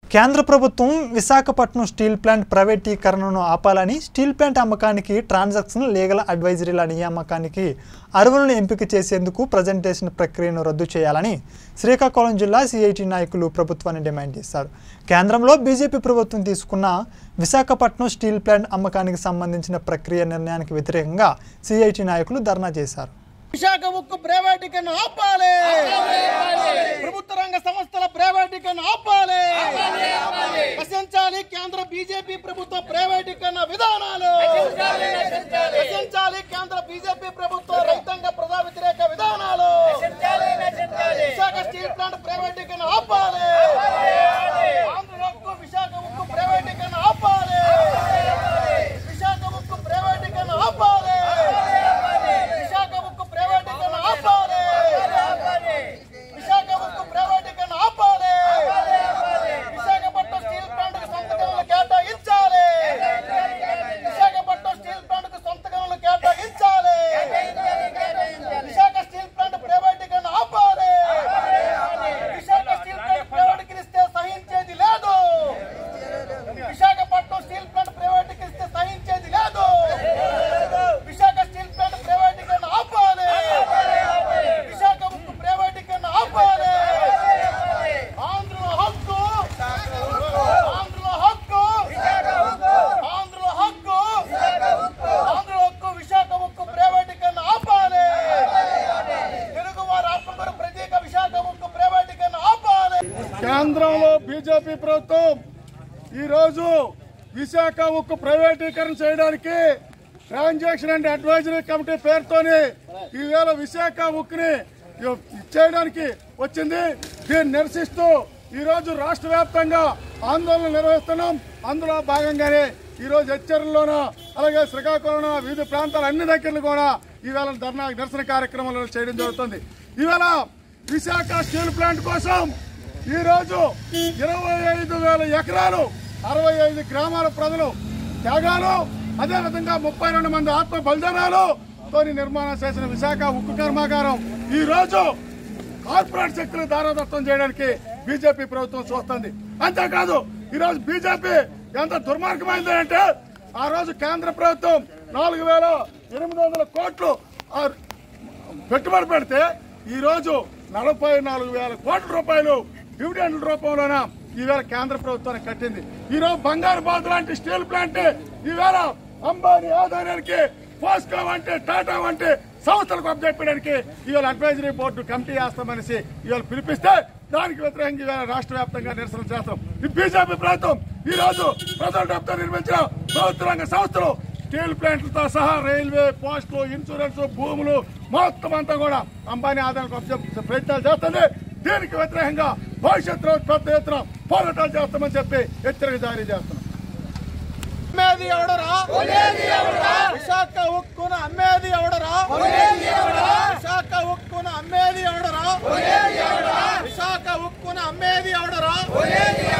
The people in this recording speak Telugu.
కేంద్ర ప్రభుత్వం విశాఖపట్నం స్టీల్ ప్లాంట్ ప్రైవేటీకరణను ఆపాలని స్టీల్ ప్లాంట్ అమ్మకానికి ట్రాన్సాక్షన్ లీగల్ అడ్వైజరీల నియామకానికి అర్హులను ఎంపిక చేసేందుకు ప్రజెంటేషన్ ప్రక్రియను రద్దు చేయాలని శ్రీకాకుళం జిల్లా సిఐటి నాయకులు ప్రభుత్వాన్ని డిమాండ్ చేశారు కేంద్రంలో బీజేపీ ప్రభుత్వం తీసుకున్న విశాఖపట్నం స్టీల్ ప్లాంట్ అమ్మకానికి సంబంధించిన ప్రక్రియ నిర్ణయానికి వ్యతిరేకంగా సిఐటి నాయకులు ధర్నా చేశారు విశాఖ ఉక్కు ప్రైవేటీకరణ ఆపాలి ప్రభుత్వ రంగ సంస్థల ప్రైవేటీకరణ ఆపాలి నశించాలి కేంద్ర బీజేపీ ప్రభుత్వ ప్రైవేటీకరణ విధానాలు నశించాలి కేంద్ర బీజేపీ ప్రభుత్వ రైతాంగ ప్రజా వ్యతిరేక విధానాలు విశాఖ స్టీల్ ప్లాంట్ ప్రైవేటీకరణ ఆపాలి ఆంధ్ర ఉక్కు విశాఖ ఉక్కు ప్రైవేటీకరణ ఆపాలి విశాఖ ఉక్కు ప్రైవేటీకరణ ఆపాలి విశాఖ ఉక్కు ప్రైవేటీకరణ ఆపాలి విశాఖ ఉక్కు ప్రైవేటీకరణ ఆపాలి విశాఖపట్నం స్టీల్ ప్లాంట్ కు సొంత గనులు కేటాయించాలి విశాఖపట్నం స్టీల్ ప్లాంట్ కు సొంత గనులు కేటాయించాలి విశాఖ స్టీల్ ప్లాంట్ ప్రైవేటీకరణ ఆపాలి విశాఖ స్టీల్ ప్లాంట్ ప్రైవేటీకరిస్తే సహించేది లేదు విశాఖపట్నం స్టీల్ ప్లాంట్ ప్రైవేటీకరిస్తే సహించేది లేదు విశాఖ స్టీల్ ప్లాంట్ ప్రైవేటీకరణ ఆపాలి విశాఖ ఉక్కు ప్రైవేటీకరణ ఆపాలి ఆంధ్రుల హక్కు ఆంధ్రుల హక్కు ఆంధ్రుల హక్కు ఆంధ్రుల హక్కు విశాఖ ఉక్కు ప్రైవేటీకరణ ఆపాలి తెలుగు వారి ఆత్మకూరు ప్రత్యేక విశాఖ ఉక్కు ప్రైవేటీకరణ ఆపాలి కేంద్రంలో బీజేపీ ప్రభుత్వం ఈరోజు విశాఖ ఉక్కు ప్రైవేటీకరణ చేయడానికి ట్రాన్సాక్షన్ అండ్ అడ్వైజరీ కమిటీ పేరుతోని ఈవేళ విశాఖ ఉక్కుని చేయడానికి వచ్చింది దీన్ని నిరసిస్తూ ఈరోజు రాష్ట్ర వ్యాప్తంగా ఆందోళన నిర్వహిస్తున్నాం అందులో భాగంగానే ఈరోజు హెచ్చరిలోన అలాగే శ్రీకాకుళం వివిధ ప్రాంతాల అన్ని దగ్గరలు కూడా ఈవేళ ధర్నా నిరసన కార్యక్రమాలు చేయడం జరుగుతుంది ఈవేళ విశాఖ స్టీల్ ప్లాంట్ కోసం ఈ రోజు ఇరవై ఐదు వేల ఎకరాలు అరవై ఐదు గ్రామాల ప్రజలు త్యాగాలు అదేవిధంగా ముప్పై రెండు మంది ఆత్మ బలిదానాలు తోని నిర్మాణం చేసిన విశాఖ ఉక్కు కర్మాగారం ఈ రోజు కార్పొరేట్ శక్తులు దారాదత్తం చేయడానికి బీజేపీ ప్రభుత్వం చూస్తుంది అంతేకాదు ఈ రోజు బీజేపీ ఎంత దుర్మార్గమైంది అంటే ఆ రోజు కేంద్ర ప్రభుత్వం నాలుగు వేల ఎనిమిది వందల కోట్లు ఆ పెట్టుబడి పెడితే ఈ రోజు నలభై నాలుగు వేల కోట్ల రూపాయలు డివిడెండ్ల రూపంలోన ఈవేళ కేంద్ర ప్రభుత్వానికి కట్టింది ఈ రోజు బంగారు బాతు లాంటి స్టీల్ ప్లాంట్ ఈవేళ అంబానీ ఆదాయానికి పోస్కో వంటి టాటా వంటి సంస్థలకు అప్పచెప్పడానికి ఇవాళ అడ్వైజరీ బోర్డు కమిటీ వేస్తామనేసి ఇవాళ పిలిపిస్తే దానికి వ్యతిరేకంగా ఇవాళ రాష్ట్ర వ్యాప్తంగా నిరసన చేస్తాం ఈ బీజేపీ ప్రభుత్వం ఈ రోజు ప్రజల డబ్బుతో నిర్మించిన ప్రభుత్వ రంగ సంస్థలు స్టీల్ ప్లాంట్లతో సహా రైల్వే పోస్టులు ఇన్సూరెన్స్ భూములు మొత్తం అంతా కూడా అంబానీ ఆదాయాలకు అప్పచెప్పే ప్రయత్నాలు చేస్తుంది దీనికి వ్యతిరేకంగా భవిష్యత్తులో పెద్ద ఎత్తున పోరాటాలు చేస్తామని చెప్పి హెచ్చరిక జారీ చేస్తున్నాం అమ్మేది ఎవడరా విశాఖ ఉక్కున అమ్మేది ఎవడరా విశాఖ ఉక్కున అమ్మేది ఎవడరా విశాఖ ఉక్కున అమ్మేది ఎవడరా